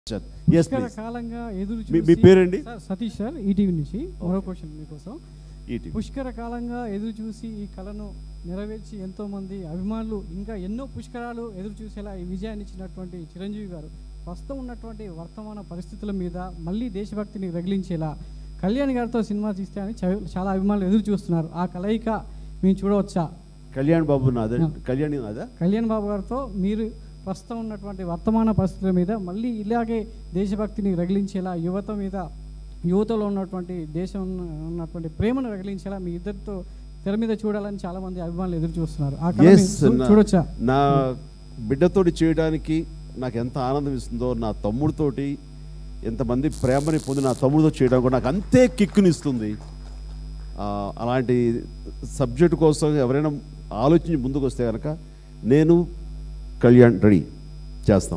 Yes Pushkara please కాలంగా ఎదురు మీ- చూసి మీ పేరండి? సార్, సతీష్ సార్ ఈటీవీ నుంచి మరో క్వశ్చన్ మీకోసం ఈటీ పుష్కర కాలంగా ఎదురు చూసి ఈ కళను నెరవేర్చి ఎంతో మంది అభిమానులు ఇంకా ఎన్నో పుష్కరాలు ఎదురు చూసేలా ఈ విజయాన్ని ఇచ్చినటువంటి చిరంజీవి గారు ప్రస్తుతం ఉన్నటువంటి వర్తమాన పరిస్థితుల మీద మళ్ళీ దేశభక్తిని రగిలించేలా కళ్యాణ్ గారితో సినిమా తీస్తే అని చ- చాలా అభిమానులు ఎదురు చూస్తున్నారు ఆ కలయిక మేము చూడవచ్చా కళ్యాణ్ బాబు నాదా ఆ. కళ్యాణి నాదా కళ్యాణ్ బాబు గారితో మీరు ప్రస్తుతం ఉన్నటువంటి వర్తమాన పరిస్థితుల మీద మళ్ళీ ఇలాగే దేశభక్తిని రగిలించేలా యువత మీద యువతలో ఉన్నటువంటి దేశం ఉన్న- ఉన్నటువంటి ప్రేమను రగిలించేలా మీ ఇద్దరితో తెర మీద చూడాలని చాలా మంది అభిమానులు ఎదురు చూస్తున్నారు ఆ కళ Yes, మీరు చూ- నా- చూడొచ్చా నా బిడ్డతోటి చేయడానికి నాకు ఎంత ఆనందం ఇస్తుందో నా తమ్ముడితోటి ఎంతమంది ప్రేమని పొంది నా తమ్ముడితో చేయడానికి కూడా నాకు అంతే కిక్కునిస్తుంది ఆ, అలాంటి సబ్జెక్ట్ కోసం ఎవరైనా ఆలోచించి ముందుకు వస్తే కనుక నేను కళ్యాణ్ రెడీ చేస్తాం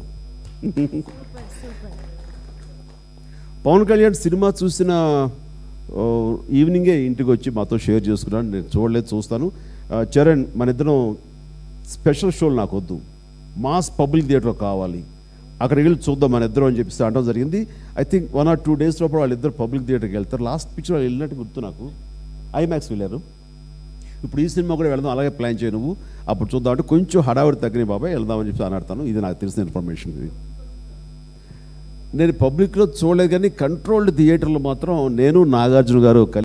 పవన్ కళ్యాణ్ సినిమా చూసిన ఓ, ఈవినింగే ఇంటికి వచ్చి మాతో షేర్ చేసుకున్నాను నేను చూడలేదు చూస్తాను ఆ, చరణ్ మన ఇద్దరం స్పెషల్ షోలు నాకు వద్దు మాస్ పబ్లిక్ థియేటర్ కావాలి అక్కడికి వెళ్ళి చూద్దాం మన ఇద్దరం అని చెప్పేసి అనడం జరిగింది I think one or two days లోపల వాళ్ళిద్దరు పబ్లిక్ థియేటర్కి వెళ్తారు లాస్ట్ పిక్చర్ వాళ్ళు వెళ్ళినట్టు గుర్తు నాకు ఐమాక్స్ వెళ్ళారు ఇప్పుడు ఈ సినిమా కూడా వెళ్దాం అలాగే ప్లాన్ చేయ నువ్వు అప్పుడు చూద్దాం అంటే కొంచెం హడావిడి తగ్గిన బాబాయ్ వెళ్దామని చెప్పి అన్నాడతాను ఇది నాకు తెలిసిన ఇన్ఫర్మేషన్ ఇది నేను పబ్లిక్లో చూడలేదు కానీ కంట్రోల్డ్ థియేటర్లు మాత్రం నేను నాగార్జున గారు కలిసి